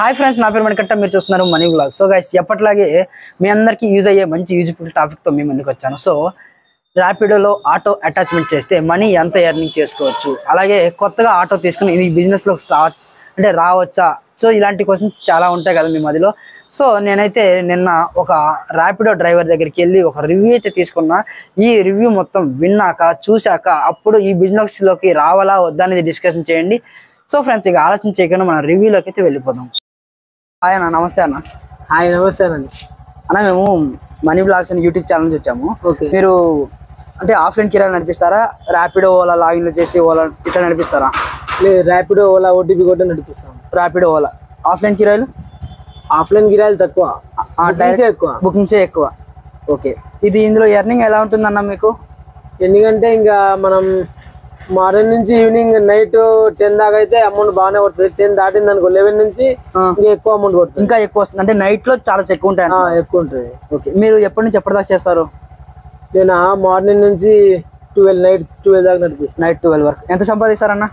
Hi friends నా పేరు మణికట్ట మీరు చూస్తున్నారు మనీ బ్లాగ్ సో గైస్ ఎప్పటిలాగే మీ అందరికీ యూజ్ అయ్యే మంచి యూజ్ఫుల్ టాపిక్తో మీ ముందుకు వచ్చాను సో ర్యాపిడోలో ఆటో అటాచ్మెంట్ చేస్తే మనీ ఎంత ఎర్నింగ్ చేసుకోవచ్చు అలాగే కొత్తగా ఆటో తీసుకుని ఈ బిజినెస్లో స్టార్ట్ అంటే రావచ్చా సో ఇలాంటి క్వశ్చన్స్ చాలా ఉంటాయి కదా మీ మధ్యలో సో నేనైతే నిన్న ఒక ర్యాపిడో డ్రైవర్ దగ్గరికి వెళ్ళి ఒక రివ్యూ అయితే తీసుకున్నా ఈ రివ్యూ మొత్తం విన్నాక చూశాక అప్పుడు ఈ బిజినెస్లోకి రావాలా వద్దా అనేది డిస్కషన్ చేయండి సో ఫ్రెండ్స్ ఇక ఆలోచన చేయకుండా మనం రివ్యూలోకి అయితే వెళ్ళిపోదాం హాయ్ అన్న నమస్తే అన్న హాయ్ నమస్తే అండి అన్న మేము మనీ బ్లాగ్స్ అని యూట్యూబ్ ఛానల్ నుంచి వచ్చాము ఓకే మీరు అంటే ఆఫ్లైన్ కిరాయి నడిపిస్తారా ర్యాపిడో ఓలా లాగిన్లు చేసి ఓలా ఇట్లా నడిపిస్తారా లేదు ర్యాపిడో ఓలా ఓటీపీ కూడా నడిపిస్తాం ర్యాపిడో ఓలా ఆఫ్లైన్ కిరాయిలు ఆఫ్లైన్ గిరాయిలు తక్కువ డైరెక్ట్ ఎక్కువ బుకింగ్సే ఎక్కువ ఓకే ఇది ఇందులో ఎర్నింగ్ ఎలా ఉంటుందన్న మీకు ఎందుకంటే ఇంకా మనం మార్నింగ్ నుంచి ఈవినింగ్ నైట్ టెన్ దాకా అయితే అమౌంట్ బాగానే పడుతుంది టెన్ దాటింది అనుకో లెవెన్ నుంచి ఆ. ఇంకా ఎక్కువ అమౌంట్ పడుతుంది ఇంకా ఎక్కువ వస్తుంది అంటే నైట్ లో చాలా ఎక్కువ ఉంటాయి ఆ, ఎక్కువ ఉంటుంది ఓకే మీరు ఎప్పటి నుంచి ఎప్పటిదాకా చేస్తారు నేను మార్నింగ్ నుంచి ట్వెల్వ్ నైట్ ట్వెల్వ్ దాకా నడిపిస్తాను నైట్ ట్వెల్వ్ వరకు ఎంత సంపాదిస్తారన్న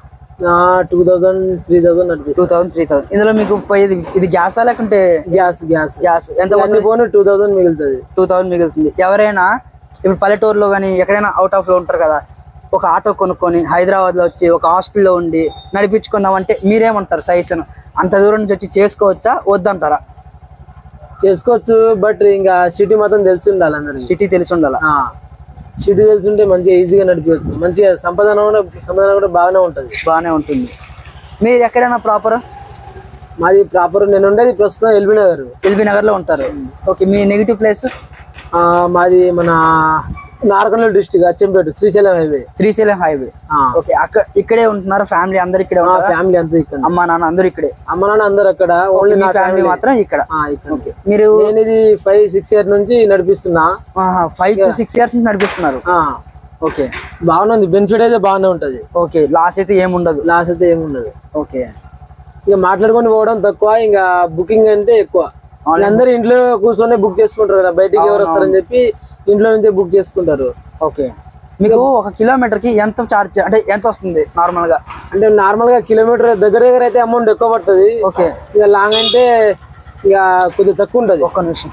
టూ థౌసండ్ త్రీ థౌసండ్ నడిపిస్తాను టూ థౌసండ్ త్రీ థౌసండ్ ఇందులో మీకు పోయేది ఇది గ్యాసా లేకుంటే గ్యాస్ గ్యాస్ గ్యాస్ ఎంత అన్ని పోను టూ థౌసండ్ మిగులుతుంది టూ థౌసండ్ మిగులుతుంది ఎవరైనా ఇప్పుడు పల్లెటూరులో కానీ ఎక్కడైనా అవుట్ ఆఫ్ లో ఉంటారు కదా ఒక ఆటో కొనుక్కొని హైదరాబాద్ లో వచ్చి ఒక హాస్టల్లో ఉండి నడిపించుకుందాం అంటే మీరేమంటారు సజెషన్ అంత దూరం నుంచి వచ్చి చేసుకోవచ్చా వద్దంటారా చేసుకోవచ్చు బట్ ఇంకా సిటీ మొత్తం తెలిసి ఉండాలి అందరికి సిటీ తెలిసి ఉండాలా సిటీ తెలిసి ఉంటే మంచిగా ఈజీగా నడిపించవచ్చు మంచిగా సంపాదన కూడా సంపాదన కూడా బాగానే ఉంటుంది బాగానే ఉంటుంది మీరు ఎక్కడైనా ప్రాపర్ మాది ప్రాపర్ నేను ఉండేది ప్రస్తుతం ఎల్బీ నగర్ ఎల్బీ నగర్ లో ఉంటారు ఓకే మీ నెగిటివ్ ప్లేస్ ఆ, మాది మన Nagarkurnool district Achampet Srisailam highway Srisailam highway okay అక్కడ ఇక్కడే ఉంటున్నారు ఫ్యామిలీ అందరు ఇక్కడే ఉంటారు ఫ్యామిలీ అంతా ఇక్కడ అమ్మ నాన్న అందరూ ఇక్కడే అమ్మ నాన్న అందరు అక్కడ ఓన్లీ మీ నా ఫ్యామిలీ ఫ్యామిలీ మాత్రం ఇక్కడ ఇక్కడ ఓకే మీరు నేను ఇది ఫైవ్ సిక్స్ ఇయర్ నుంచి నడిపిస్తున్నా ఫైవ్ టు సిక్స్ ఇయర్స్ నుంచి నడిపిస్తున్నారు ఆ, ఓకే బాగానే ఉంది బెనిఫిట్ అయితే బాగానే ఉంటది ఓకే లాస్ అయితే ఏముండదు లాస్ అయితే ఏముండదు ఓకే ఇంకా మాట్లాడుకొని పోవడం తక్కువ ఇంకా బుకింగ్ అంటే ఎక్కువ అందరు ఇంట్లో కూర్చొని బుక్ చేసుకుంటారు కదా బయటికి ఎవరు వస్తారని చెప్పి ఇంట్లో నుంచే బుక్ చేసుకుంటారు ఓకే మీకు ఒక కిలోమీటర్ కి ఎంత చార్జ్ అంటే ఎంత వస్తుంది నార్మల్ గా అంటే నార్మల్ గా కిలోమీటర్ దగ్గర దగ్గర అయితే అమౌంట్ ఎక్కువ పడుతుంది ఓకే ఇక లాంగ్ అంటే ఇక కొద్దిగా తక్కువ ఉంటది ఒక్క నిమిషం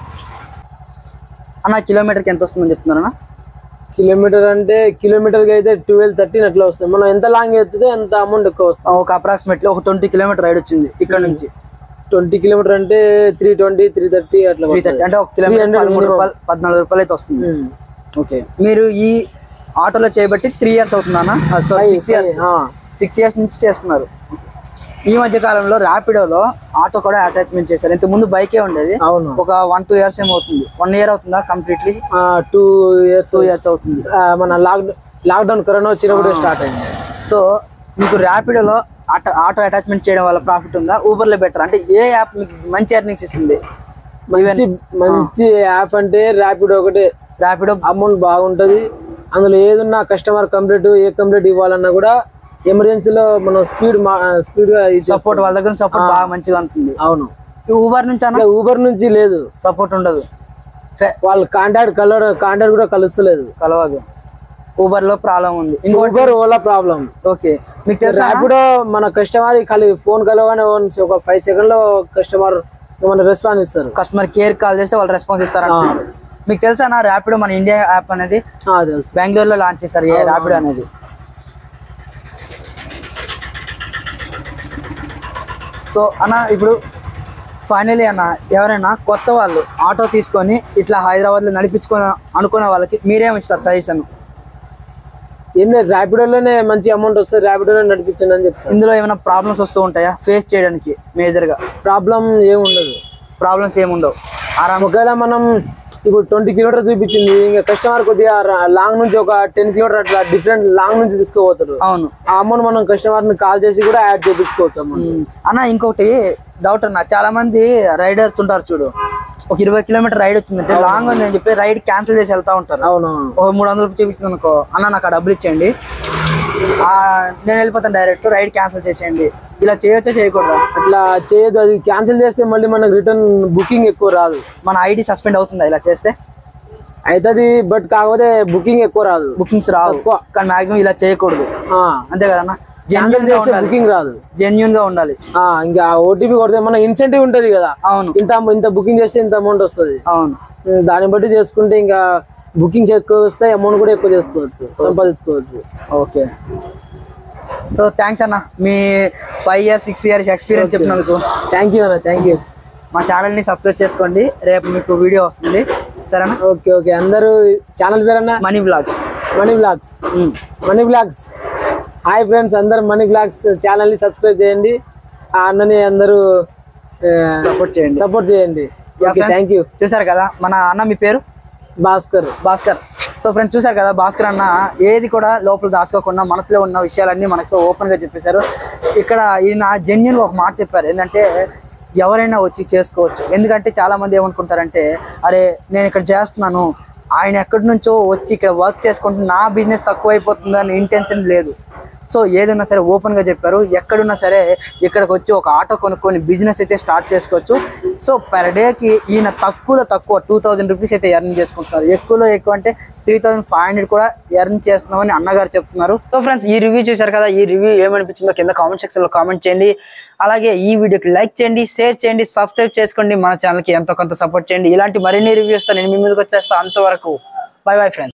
అన్న కిలోమీటర్ కి ఎంత వస్తుందని చెప్తున్నారన్నా కిలోమీటర్ అంటే కిలోమీటర్ కి అయితే ట్వెల్వ్ థర్టీన్ అట్లా వస్తుంది మనం ఎంత లాంగ్ ఎత్తితే అంత అమౌంట్ ఎక్కువ వస్తుంది ఒక అప్రాక్సిమేట్లీ ఒక ట్వంటీ కిలోమీటర్ రైడ్ వచ్చింది ఇక్కడ నుంచి ట్వంటీ కిలోమీటర్ అంటే త్రీ ట్వంటీ త్రీ థర్టీ అట్లా త్రీ థర్టీ అంటే ఒక కిలోమీటర్ పదమూడు రూపాయలు పద్నాలుగు రూపాయలు అయితే వస్తుంది ఉమ్. ఓకే మీరు ఈ ఆటోలో చేయబట్టి త్రీ ఇయర్స్ అవుతుందన్నా సిక్స్ ఇయర్స్ ఆ, సిక్స్ ఇయర్స్ నుంచి చేస్తున్నారు ఈ మధ్య కాలంలో ర్యాపిడోలో ఆటో కూడా అటాచ్మెంట్ చేశారు ఇంత ముందు బైకే ఉండేది అవును ఒక వన్ టూ ఇయర్స్ ఏమవుతుంది వన్ ఇయర్ అవుతుందా completely two years two years అవుతుంది మన లాక్ లాక్డౌన్ కరోనా వచ్చినప్పుడు స్టార్ట్ అయింది సో మీకు ర్యాపిడోలో ఆటో ఆటో అటాచ్మెంట్ చేయడం వల్ల ప్రాఫిట్ ఉందా ఊబర్లో బెటర్ అంటే ఏ యాప్ మీకు మంచి ఎర్నింగ్స్ ఇస్తుంది మంచి మంచి యాప్ అంటే ర్యాపిడ్ ఒకటే ర్యాపిడో అమౌంట్ బాగుంటది అందులో ఏదున్నా కస్టమర్ కంప్లీట్ ఏ కంప్లీట్ ఇవ్వాలన్నా కూడా ఎమర్జెన్సీలో మనం స్పీడ్ స్పీడ్ గా ఇచ్చేస్తాం. సపోర్ట్ వాళ్ళ దగ్గర సపోర్ట్ బాగా మంచిగా ఉంటుంది అవును ఈ ఊబర్ నుంచి అన్న ఊబర్ నుంచి లేదు సపోర్ట్ ఉండదు ఫె- వాళ్ళు కాంటాక్ట్ కలర్ కాంటాక్ట్ కూడా కలుస్తలేదు కలవదు ఊబర్ లో ప్రాబ్లం ఉంది ఇంకో ఊబర్ ఓలా ప్రాబ్లం ఓకే మీకు తెలుసా ర్యాపిడో మన కస్టమర్ ఖాళీ ఫోన్ కలవగానే once ఒక ఫైవ్ సెకండ్ లో కస్టమర్ మన రెస్పాన్స్ ఇస్తారు కస్టమర్ కేర్ కాల్ చేస్తే వాళ్ళు రెస్పాన్స్ ఇస్తారంట మీకు తెలుసా నా ర్యాపిడో మన ఇండియా యాప్ అనేది ఆ, తెలుసు బెంగళూరులో లాంచ్ చేశారు ఏ ర్యాపిడో అనేది సో అన్న ఇప్పుడు ఫైనలీ అన్న ఎవరైనా కొత్త వాళ్ళు ఆటో తీసుకొని ఇట్లా హైదరాబాద్లో నడిపించుకొని అనుకునే వాళ్ళకి మీరేం ఇస్తారు సజెషన్ ఏం లేదు ర్యాపిడోలోనే మంచి అమౌంట్ వస్తుంది ర్యాపిడోలో నడిపించండి అని చెప్తారు ఇందులో ఏమైనా ప్రాబ్లమ్స్ వస్తూ ఉంటాయా ఫేస్ చేయడానికి మేజర్గా ప్రాబ్లం ఏమి ఉండదు ప్రాబ్లమ్స్ ఏముండవు ఆరామ్ ఒకవేళ మనం ఇప్పుడు ట్వంటీ కిలోమీటర్ చూపించింది ఇంకా కస్టమర్ కొద్దిగా లాంగ్ నుంచి ఒక టెన్ కిలోమీటర్ అట్లా డిఫరెంట్ లాంగ్ నుంచి తీసుకుపోతారు అవును ఆ అమౌంట్ మనం కస్టమర్ ని కాల్ చేసి కూడా యాడ్ చేయించుకోవచ్చు అమౌంట్ ఉమ్. అన్న ఇంకొకటి డౌట్ అన్న చాలా మంది రైడర్స్ ఉంటారు చూడు ఒక ఇరవై కిలోమీటర్ రైడ్ వచ్చిందంటే లాంగ్ ఉంది అని చెప్పి రైడ్ క్యాన్సిల్ చేసి వెళ్తా ఉంటారు అవునవును ఒక మూడు వందలు చూపించింది అనుకో అన్న నాకు ఆ డబ్బులు ఇచ్చేయండి ఆ, నేను వెళ్ళిపోతాను డైరెక్ట్ రైడ్ క్యాన్సిల్ చేసేయండి ఇలా చేయొచ్చా చేయకూడదా అట్లా చేయదు అది క్యాన్సిల్ చేస్తే మళ్ళీ మనకు రిటర్న్ బుకింగ్ ఎక్కువ రాదు మన ఐడి సస్పెండ్ అవుతుందా ఇలా చేస్తే అవుతుంది బట్ కాకపోతే బుకింగ్ ఎక్కువ రాదు బుకింగ్స్ రావు తక్కువ. కానీ మాక్సిమం ఇలా చేయకూడదు ఆ, అంతే కదన్నా జెన్యున్ గా చేస్తే ఉండాలి బుకింగ్ రాదు జెన్యున్ గా ఉండాలి ఆ, ఇంకా ఓటీపీ కొడితే మన ఇన్సెంటివ్ ఉంటది కదా అవును ఇంత ఇంత బుకింగ్ చేస్తే ఇంత అమౌంట్ వస్తుంది అవును దాన్ని బట్టి చేసుకుంటే ఇంకా బుకింగ్స్ ఎక్కువ వస్తాయి అమౌంట్ కూడా ఎక్కువ చేసుకోవచ్చు సంపాదించుకోవచ్చు ఓకే సో థ్యాంక్స్ అన్న మీ five years six years experience చెప్పినందుకు థ్యాంక్ యూ అన్న థ్యాంక్ యూ మా ఛానల్ని సబ్స్క్రైబ్ చేసుకోండి రేపు మీకు వీడియో వస్తుంది సరేనా ఓకే ఓకే అందరూ ఛానల్ పేరన్నా money blogs money blogs money blogs hi friends అందరు మనీ బ్లాగ్స్ ఛానల్ని సబ్స్క్రైబ్ చేయండి ఆ అన్నని అందరూ సపోర్ట్ చేయండి సపోర్ట్ చేయండి Yeah, okay friends, thank you చూసారు కదా మన అన్న మీ పేరు భాస్కర్ భాస్కర్ సో ఫ్రెండ్స్ చూసారు కదా భాస్కర్ అన్న ఏది కూడా లోపల దాచుకోకుండా మనసులో ఉన్న విషయాలన్నీ మనతో ఓపెన్ గా చెప్పేశారు ఇక్కడ ఈయన జెన్యున్ ఒక మాట చెప్పారు ఏంటంటే ఎవరైనా వచ్చి చేసుకోవచ్చు ఎందుకంటే చాలా మంది ఏమనుకుంటారంటే అరే నేను ఇక్కడ చేస్తున్నాను ఆయన ఎక్కడి నుంచో వచ్చి ఇక్కడ వర్క్ చేసుకుంటే నా బిజినెస్ తక్కువ అయిపోతుందని ఇంటెన్షన్ లేదు సో ఏదైనా సరే ఓపెన్ గా చెప్పారు ఎక్కడున్నా సరే ఇక్కడికి వచ్చి ఒక ఆటో కొనుక్కొని బిజినెస్ అయితే స్టార్ట్ చేసుకోవచ్చు సో పర్ డేకి ఈయన తక్కువలో తక్కువ టూ థౌజండ్ రూపీస్ అయితే ఎర్న్ చేసుకుంటున్నారు ఎక్కువలో ఎక్కువ అంటే త్రీ థౌసండ్ ఫైవ్ హండ్రెడ్ కూడా ఎర్న్ చేస్తున్నామని అన్నగారు చెప్తున్నారు సో ఫ్రెండ్స్ ఈ రివ్యూ చూశారు కదా ఈ రివ్యూ ఏమనిపించిందో కింద కామెంట్ సెక్షన్ లో కామెంట్ చేయండి అలాగే ఈ వీడియోకి లైక్ చేయండి షేర్ చేయండి సబ్స్క్రైబ్ చేసుకోండి మన ఛానల్కి ఎంతో కొంత సపోర్ట్ చేయండి ఇలాంటి మరిన్ని రివ్యూస్ నేను మీ ముందుకు వచ్చేస్తాను అంతవరకు బై బై ఫ్రెండ్స్